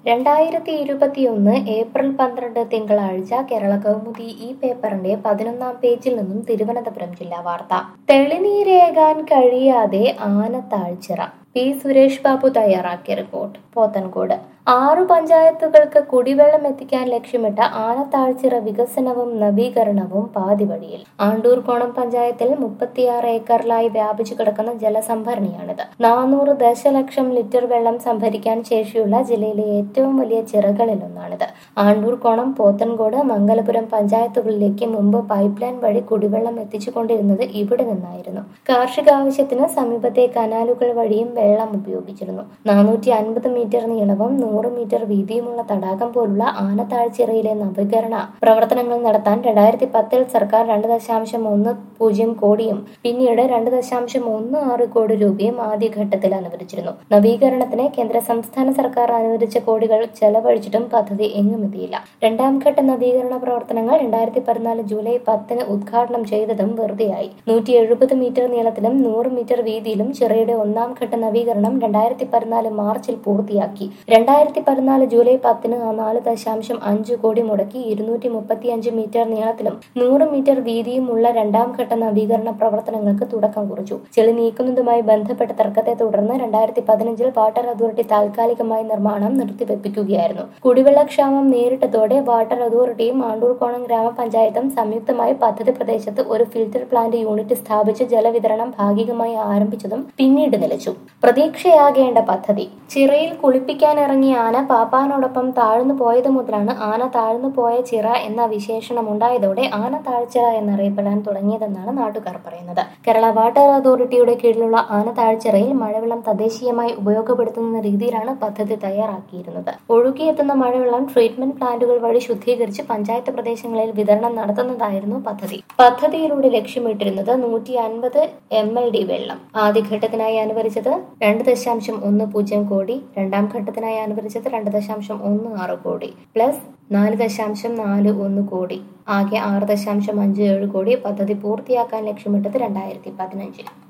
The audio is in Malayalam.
രണ്ടായിരത്തി ഇരുപത്തിയൊന്ന് ഏപ്രിൽ പന്ത്രണ്ട് തിങ്കളാഴ്ച കേരള കൗമുദി ഈ പേപ്പറിന്റെ പതിനൊന്നാം പേജിൽ നിന്നും തിരുവനന്തപുരം ജില്ലാ വാർത്ത തെളിനീരേകാൻ കഴിയാതെ ആനത്താഴ്ചിറ പി സുരേഷ് ബാബു തയ്യാറാക്കിയ റിപ്പോർട്ട് പോത്തൻകോട് ആറു പഞ്ചായത്തുകൾക്ക് കുടിവെള്ളം എത്തിക്കാൻ ലക്ഷ്യമിട്ട ആനത്താഴ്ചിറ വികസനവും നവീകരണവും പാതിവഴിയിൽ ആണ്ടൂർകോണം പഞ്ചായത്തിൽ മുപ്പത്തിയാറ് ഏക്കറിലായി വ്യാപിച്ചു കിടക്കുന്ന ജലസംഭരണിയാണിത് നാനൂറ് ദശലക്ഷം ലിറ്റർ വെള്ളം സംഭരിക്കാൻ ശേഷിയുള്ള ജില്ലയിലെ ഏറ്റവും വലിയ ചിറകളിലൊന്നാണിത് ആണ്ടൂർകോണം പോത്തൻകോട് മംഗലപുരം പഞ്ചായത്തുകളിലേക്ക് മുമ്പ് പൈപ്പ് ലൈൻ വഴി കുടിവെള്ളം എത്തിച്ചുകൊണ്ടിരുന്നത് ഇവിടെ നിന്നായിരുന്നു കാർഷിക ആവശ്യത്തിന് സമീപത്തെ കനാലുകൾ വഴിയും വെള്ളം ഉപയോഗിച്ചിരുന്നു നാനൂറ്റി അൻപത് മീറ്റർ നീളവും നൂറ് മീറ്റർ വീതിയുമുള്ള തടാകം പോലുള്ള ആനത്താഴ്ചിറയിലെ നവീകരണ പ്രവർത്തനങ്ങൾ നടത്താൻ രണ്ടായിരത്തി പത്തിൽ സർക്കാർ രണ്ട് ദശാംശം ഒന്ന് പൂജ്യം കോടിയും പിന്നീട് രണ്ട് ദശാംശം ഒന്ന് ആറ് കോടി രൂപയും ആദ്യഘട്ടത്തിൽ അനുവദിച്ചിരുന്നു നവീകരണത്തിന് കേന്ദ്ര സംസ്ഥാന സർക്കാർ അനുവദിച്ച കോടികൾ ചെലവഴിച്ചിട്ടും പദ്ധതി എങ്ങുമെത്തിയില്ല രണ്ടാം ഘട്ട നവീകരണ പ്രവർത്തനങ്ങൾ രണ്ടായിരത്തി പതിനാല് ജൂലൈ പത്തിന് ഉദ്ഘാടനം ചെയ്തതും വെറുതെയായി നൂറ്റി എഴുപത് മീറ്റർ നീളത്തിലും നൂറ് മീറ്റർ വീതിയിലും ചിറയുടെ ഒന്നാം ഘട്ട നവീകരണം രണ്ടായിരത്തി പതിനാല് മാർച്ചിൽ പൂർത്തിയാക്കി രണ്ടായിരത്തി പതിനാല് ജൂലൈ പത്തിന് ആ നാല് ദശാംശം അഞ്ച് കോടി മുടക്കി ഇരുന്നൂറ്റി മുപ്പത്തി അഞ്ച് മീറ്റർ നീളത്തിലും നൂറ് മീറ്റർ വീതിയുമുള്ള രണ്ടാം ഘട്ട നവീകരണ പ്രവർത്തനങ്ങൾക്ക് തുടക്കം കുറിച്ചു ചെളി നീക്കുന്നതുമായി ബന്ധപ്പെട്ട തർക്കത്തെ തുടർന്ന് രണ്ടായിരത്തി പതിനഞ്ചിൽ വാട്ടർ അതോറിറ്റി താൽക്കാലികമായി നിർമ്മാണം നിർത്തിവെപ്പിക്കുകയായിരുന്നു കുടിവെള്ളക്ഷാമം നേരിട്ടതോടെ വാട്ടർ അതോറിറ്റിയും ആണ്ടൂർകോണം ഗ്രാമപഞ്ചായത്തും സംയുക്തമായി പദ്ധതി പ്രദേശത്ത് ഒരു ഫിൽറ്റർ പ്ലാന്റ് യൂണിറ്റ് സ്ഥാപിച്ച് ജലവിതരണം ഭാഗികമായി ആരംഭിച്ചതും പിന്നീട് നിലച്ചു പ്രതീക്ഷയാകേണ്ട പദ്ധതി ചിറയിൽ കുളിപ്പിക്കാനിറങ്ങിയ ആന പാപ്പാനോടൊപ്പം താഴ്ന്നു പോയത് മുതലാണ് ആന താഴ്ന്നു പോയ ചിറ എന്ന വിശേഷണം ഉണ്ടായതോടെ ആന താഴ്ചിറ എന്നറിയപ്പെടാൻ തുടങ്ങിയതെന്നാണ് നാട്ടുകാർ പറയുന്നത് കേരള വാട്ടർ അതോറിറ്റിയുടെ കീഴിലുള്ള ആന താഴ്ചിറയിൽ മഴവെള്ളം തദ്ദേശീയമായി ഉപയോഗപ്പെടുത്തുന്ന രീതിയിലാണ് പദ്ധതി തയ്യാറാക്കിയിരുന്നത് ഒഴുകിയെത്തുന്ന മഴവെള്ളം ട്രീറ്റ്മെന്റ് പ്ലാന്റുകൾ വഴി ശുദ്ധീകരിച്ച് പഞ്ചായത്ത് പ്രദേശങ്ങളിൽ വിതരണം നടത്തുന്നതായിരുന്നു പദ്ധതി പദ്ധതിയിലൂടെ ലക്ഷ്യമിട്ടിരുന്നത് നൂറ്റി അൻപത് എം എൽ ഡി വെള്ളം ആദ്യഘട്ടത്തിനായി അനുവദിച്ചത് രണ്ട് ദശാംശം ഒന്ന് പൂജ്യം കോടി രണ്ടാം ഘട്ടത്തിനായി അനുവദിച്ചത് രണ്ട് ദശാംശം ഒന്ന് ആറ് കോടി പ്ലസ് നാല് ദശാംശം നാല് ഒന്ന് കോടി ആകെ ആറ് ദശാംശം അഞ്ച് ഏഴ് കോടി പദ്ധതി പൂർത്തിയാക്കാൻ ലക്ഷ്യമിട്ടത് രണ്ടായിരത്തി പതിനഞ്ചിൽ